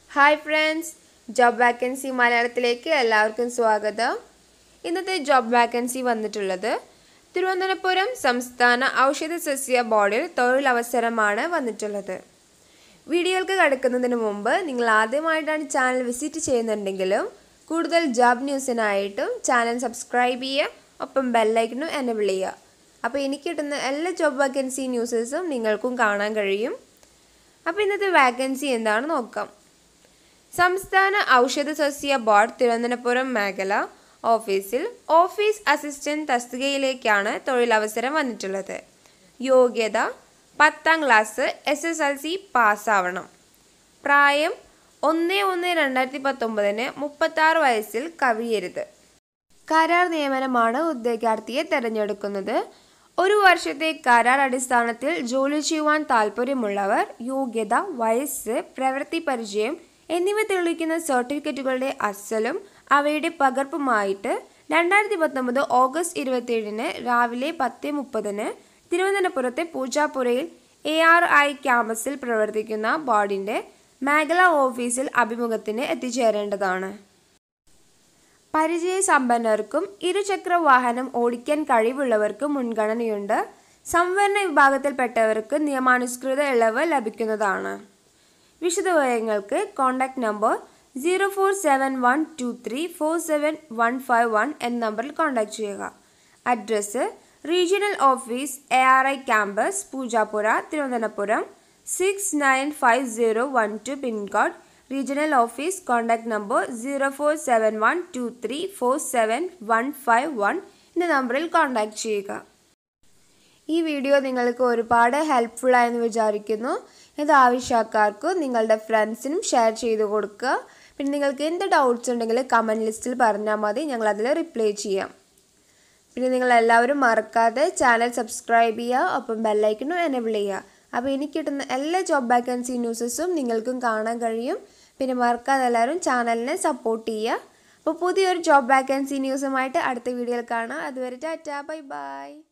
hi friends job vacancy മലയാളത്തിലേക്ക് എല്ലാവർക്കും സ്വാഗതം ഇന്നത്തെ ജോബ് വാക്കൻസി വന്നിട്ടുള്ളത് തിരുവനന്തപുരം സംസ്ഥാന ഔഷധ സസ്യ ബോർഡിൽ തൊഴിലവസരമാണ് വന്നിട്ടുള്ളത് വീഡിയോകൾക്ക് കടക്കുന്നതിന് മുമ്പ് നിങ്ങൾ ആദ്യമായിട്ടാണ് ചാനൽ വിസിറ്റ് ചെയ്യുന്നുണ്ടെങ്കിലും കൂടുതൽ ജോബ് ന്യൂസിനായിട്ടും ചാനൽ സബ്സ്ക്രൈബ് ചെയ്യുക ഒപ്പം ബെല്ലൈക്കനും എനബിൾ ചെയ്യുക അപ്പോൾ എനിക്ക് കിട്ടുന്ന എല്ലാ ജോബ് വാക്കൻസി ന്യൂസസും നിങ്ങൾക്കും കാണാൻ കഴിയും അപ്പോൾ ഇന്നത്തെ വാക്കൻസി എന്താണെന്ന് നോക്കാം സംസ്ഥാന ഔഷധ സസ്യ ബോർഡ് തിരുവനന്തപുരം മേഖല ഓഫീസിൽ ഓഫീസ് അസിസ്റ്റന്റ് തസ്തികയിലേക്കാണ് തൊഴിലവസരം വന്നിട്ടുള്ളത് യോഗ്യത പത്താം class S S L C പാസ്സാവണം പ്രായം ഒന്ന് ഒന്ന് രണ്ടായിരത്തി പത്തൊമ്പതിന് മുപ്പത്താറ് വയസ്സിൽ കവിയരുത് കരാർ നിയമനമാണ് ഉദ്യോഗാർത്ഥിയെ തിരഞ്ഞെടുക്കുന്നത് ഒരു വർഷത്തെ കരാർ അടിസ്ഥാനത്തിൽ ജോലി ചെയ്യുവാൻ താൽപ്പര്യമുള്ളവർ യോഗ്യത വയസ്സ് പ്രവൃത്തി പരിചയം എന്നിവ തെളിയിക്കുന്ന സർട്ടിഫിക്കറ്റുകളുടെ അസലും അവയുടെ പകർപ്പുമായിട്ട് രണ്ടായിരത്തി പത്തൊമ്പത് ഓഗസ്റ്റ് ഇരുപത്തിയേഴിന് രാവിലെ പത്ത് മുപ്പതിന് തിരുവനന്തപുരത്തെ പൂജാപ്പുരയിൽ എ ആർ ഐ ക്യാമ്പസിൽ പ്രവർത്തിക്കുന്ന ബോർഡിൻ്റെ മേഖലാ ഓഫീസിൽ അഭിമുഖത്തിന് എത്തിച്ചേരേണ്ടതാണ് പരിചയസമ്പന്നർക്കും ഇരുചക്ര വാഹനം ഓടിക്കാൻ കഴിവുള്ളവർക്കും മുൻഗണനയുണ്ട് സംവരണ വിഭാഗത്തിൽപ്പെട്ടവർക്ക് നിയമാനുസൃത ഇളവ് ലഭിക്കുന്നതാണ് വിശദവിവരങ്ങൾക്ക് contact number zero four seven one two three four seven one five one എന്ന നമ്പറിൽ കോൺടാക്ട് ചെയ്യുക address regional office A R I campus Poojappura Thiruvananthapuram six nine five zero one two pincode regional office contact number zero four seven one two three four seven one five one എന്ന നമ്പറിൽ contact ചെയ്യുക ഈ video നിങ്ങൾക്ക് ഒരുപാട് helpful ആയെന്ന് വിചാരിക്കുന്നു ഇത് ആവശ്യക്കാർക്ക് നിങ്ങളുടെ ഫ്രണ്ട്സിനും ഷെയർ ചെയ്ത് കൊടുക്കുക പിന്നെ നിങ്ങൾക്ക് എന്ത് ഡൗട്ട്സ് ഉണ്ടെങ്കിൽ കമൻറ്റ് ലിസ്റ്റിൽ പറഞ്ഞാൽ മതി ഞങ്ങൾ അതിൽ റിപ്ലൈ ചെയ്യാം പിന്നെ നിങ്ങൾ എല്ലാവരും മറക്കാതെ ചാനൽ സബ്സ്ക്രൈബ് ചെയ്യുക ഒപ്പം ബെല്ലൈക്കനും എനേബിൾ ചെയ്യുക അപ്പോൾ എനിക്ക് കിട്ടുന്ന എല്ലാ ജോബ് വാക്കൻസി ന്യൂസസും നിങ്ങൾക്കും കാണാൻ കഴിയും പിന്നെ മറക്കാതെ എല്ലാവരും ചാനലിനെ സപ്പോർട്ട് ചെയ്യുക അപ്പോൾ പുതിയൊരു ജോബ് വാക്കൻസി ന്യൂസുമായിട്ട് അടുത്ത വീഡിയോയിൽ കാണാം അതുവരെ ടാറ്റ ബൈ ബൈ